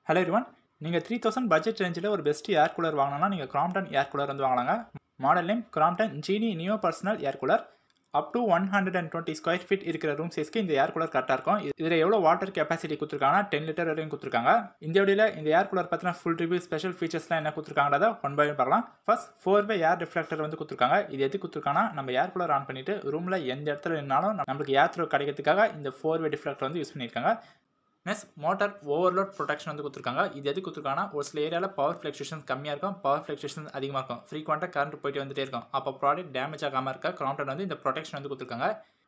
hello everyone நீங்கள் three thousand budget ரேஞ்சில் ஒரு பெஸ்ட் ஏர் கூலர் வாங்கினா நீங்கள் கிராம்டன் ஏர் கூலர் வந்து வாங்கலாங்க model name Crompton Genie Neo personal air cooler up to one hundred and twenty square feet இருக்கிற room சைஸ்க்கு இந்த ஏர் கூலர் கரெக்டாக இருக்கும் இதில் எவ்வளோ வாட்டர் கெப்பாசிட்டி கொடுத்துருக்காங்கன்னா டென் லிட்டர் வரையும் கொடுத்துருக்காங்க இந்த வீடியோவில் இந்த ஏர் கூலர் பற்றின ஃபுல் ரிவ்யூ ஸ்பெஷல் ஃபீச்சர்ஸ்லாம் என்ன கொடுத்துருக்காங்கிறத ஒன் பை ஒன் பார்க்கலாம் first four way air reflector வந்து கொடுத்துருக்காங்க இது எது கொடுத்துருக்காங்கன்னா நம்ம ஏர் கூலர் ஆன் பண்ணிட்டு ரூமில் எந்த இடத்துல நின்னாலும் நம்மளுக்கு ஏர் த்ரோ கிடைக்கிறதுக்காக இந்த ஃபோர் வே டிஃப்ளெக்டர் வந்து யூஸ் பண்ணியிருக்காங்க நெக்ஸ்ட் மோட்டார் ஓவர்லோட் ப்ரொடெக்ஷன் வந்து கொடுத்துருக்காங்க இது எது கொடுத்துருக்காங்கன்னா ஒரு சில ஏரியாவில் பவர் ஃப்ளக்சுவேஷன் கம்மியாக இருக்கும் பவர் ஃப்ளக்சுவேஷன் அதிகமாக இருக்கும் ஃப்ரீக்வெண்ட்டாக கரண்ட் போயிட்டு வந்துட்டே இருக்கும் அப்போ ப்ராடக்ட் டேமேஜ் ஆகாமல் இருக்க கிராம்டன் வந்து இந்த ப்ரொடெக்ஷன் வந்து கொடுத்துருக்காங்க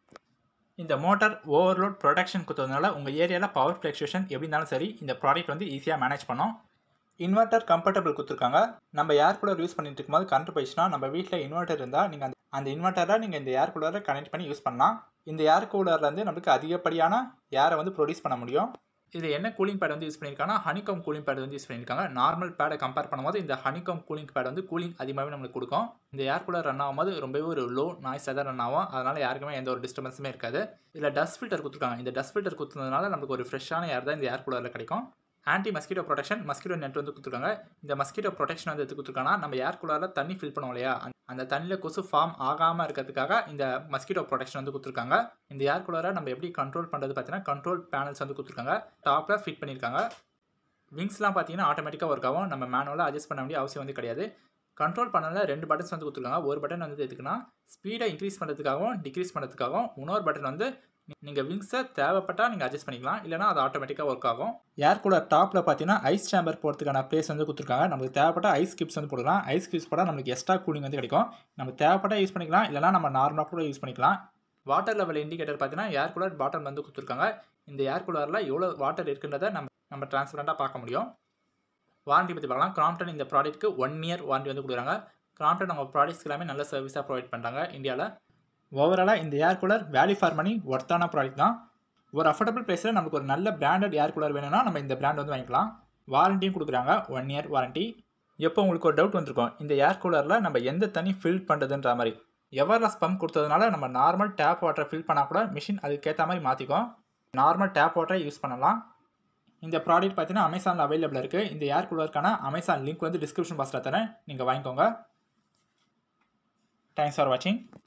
இந்த மோட்டார் ஓவர்லோட் ப்ரொடெக்ஷன் கொடுத்ததுனால உங்கள் ஏரியாவில் பவர் ஃப்ளக்சுவேஷன் எப்படி இருந்தாலும் சரி இந்த ப்ராடக்ட் வந்து ஈஸியாக மேனேஜ் பண்ணும் இன்வெர்ட்டர் கம்ஃபர்டபுள் கொடுத்துருக்காங்க நம்ம ஏர் கூலர் யூஸ் பண்ணிட்டு இருக்கும்போது கரண்ட் போயிடுச்சுன்னா நம்ம வீட்டில் இன்வெர்ட்டர் இருந்தால் நீங்கள் அந்த அந்த இன்வெர்ட்டரை நீங்கள் இந்த ஏர் கூலரை கனெக்ட் பண்ணி யூஸ் பண்ணலாம் இந்த ஏர் கூலர்லேருந்து நம்மளுக்கு அதிகப்படியான ஏரை வந்து ப்ரொடியூஸ் பண்ண முடியும் இது என்ன கூலிங் பேட் வந்து யூஸ் பண்ணியிருக்காங்கன்னா ஹனிகாம் கூலிங் பேட் வந்து யூஸ் பண்ணியிருக்காங்க நார்மல் பேடை கம்பேர் பண்ணும்போது இந்த ஹனிகாம் கூலிங் பேட் வந்து கூலிங் அதிகமாகவே நம்மளுக்கு கொடுக்கும் இந்த ஏர் கூலர் ரன் ஆகும்போது ரொம்பவே ஒரு லோ நாய்ஸாக தான் ரன் ஆகும் அதனால் யாருக்குமே எந்த ஒரு டிஸ்டர்பன்ஸுமே இருக்காது இதில் டஸ்ட் ஃபில்டர் கொடுத்துருக்காங்க இந்த டஸ்ட் ஃபில்டர் கொடுத்ததுனால நமக்கு ஒரு ஃப்ரெஷ்ஷான ஏர் தான் இந்த ஏர் கூலரில் கிடைக்கும் anti mosquito protection mosquito net வந்து கொடுத்துருக்காங்க இந்த மஸ்கிட்டோ ப்ரொடெக்ஷன் வந்து எடுத்து கொடுத்துருக்காங்கன்னா நம்ம ஏர் கூலரில் தண்ணி ஃபில் பண்ணுவோம் இல்லையா அந்த தண்ணியில் கொசு ஃபார்ம் ஆகாமல் இருக்கிறதுக்காக இந்த மஸ்கிட்டோ ப்ரொடெக்ஷன் வந்து கொடுத்துருக்காங்க இந்த ஏர் கூலரை நம்ம எப்படி கண்ட்ரோல் பண்ணுறது பார்த்தீங்கன்னா கண்ட்ரோல் பேனல்ஸ் வந்து கொடுத்துருக்காங்க டாப்பில் ஃபிட் பண்ணியிருக்காங்க விங்ஸ்லாம் பார்த்தீங்கன்னா ஆட்டோமேட்டிக்காக ஒர்க் ஆகும் நம்ம மேனுவலாக அட்ஜஸ்ட் பண்ண வேண்டிய அவசியம் வந்து கிடையாது கண்ட்ரோல் பண்ணல ரெண்டு பட்டன்ஸ் வந்து கொடுத்துருக்காங்க ஒரு பட்டன் வந்து எதுக்குன்னா ஸ்பீடை இன்க்ரீஸ் பண்ணுறதுக்காகவும் டிக்ரீஸ் பண்ணுறதுக்காகவும் இன்னொரு பட்டன் வந்து நீங்கள் விங்ஸை தேவைப்பட்டால் நீங்கள் அட்ஜஸ்ட் பண்ணிக்கலாம் இல்லைனா அது ஆட்டோமேட்டிக்காக ஒர்க் ஆகும் ஏர் கூலர் டாப்பில் பார்த்தீங்கன்னா ஐஸ் சேம்பர் போகிறதுக்கான ப்ளேஸ் வந்து கொடுத்துருக்காங்க நமக்கு தேவைப்பட்ட ஐஸ் கிப்ஸ் வந்து போடலாம் ஐஸ் கிப்ஸ் போட்டால் நமக்கு எக்ஸ்ட்ரா கூலிங் வந்து கிடைக்கும் நம்ம தேவைப்பட்ட யூஸ் பண்ணிக்கலாம் இல்லைனா நம்ம நார்மலாக கூட யூஸ் பண்ணிக்கலாம் வாட்டர் லெவல் இண்டிகேட்டர் பார்த்தீங்கன்னா ஏர் கூலர் பாட்டம் வந்து கொடுத்துருக்காங்க இந்த ஏர் கூலரில் எவ்வளோ வாட்டர் இருக்குன்றதை நம்ம நம்ம டிரான்ஸ்பரண்ட்டாக பார்க்க முடியும் வாரண்டி பற்றி பார்க்கலாம் கிராம்டன் இந்த ப்ராடக்ட்டுக்கு ஒன் இயர் வாரண்டி வந்து கொடுக்குறாங்க கிராம்டன் அவங்க ப்ராடக்ட்ஸ் எல்லாமே நல்ல சர்வீஸாக ப்ரொவைட் பண்ணுறாங்க இந்தியாவில் ஓவராலாக இந்த air cooler value for money ஒர்த்தான ப்ராடக்ட் தான் ஒரு அஃபோர்டபுள் ப்ரைஸில் நமக்கு ஒரு நல்ல பிராண்டட் ஏர் கூலர் வேணும்னா நம்ம இந்த பிராண்ட் வந்து வாங்கிக்கலாம் வாரண்டியும் கொடுக்குறாங்க ஒன் இயர் வாரண்டி எப்போ உங்களுக்கு ஒரு டவுட் வந்திருக்கும் இந்த ஏர் கூலரில் நம்ம எந்த தண்ணி ஃபில் பண்ணுறதுன்ற மாதிரி எவர்லாஸ் பம்ப் கொடுத்ததுனால நம்ம நார்மல் டேப் வாட்டரை ஃபில் பண்ணால் கூட மிஷின் அதுக்கேற்ற மாதிரி மாற்றிக்கும் நார்மல் டேப் வாட்டரை யூஸ் பண்ணலாம் இந்த ப்ராடக்ட் பார்த்தீங்கன்னா அமேசானில் அவைலபிள் இருக்குது இந்த ஏர் கூலருக்கான அமேசான் லிங்க் வந்து டிஸ்கிரிப்ஷன் பாக்ஸில் தரேன் நீங்கள் வாங்கிக்கோங்க தேங்க்ஸ் ஃபார் வாட்சிங்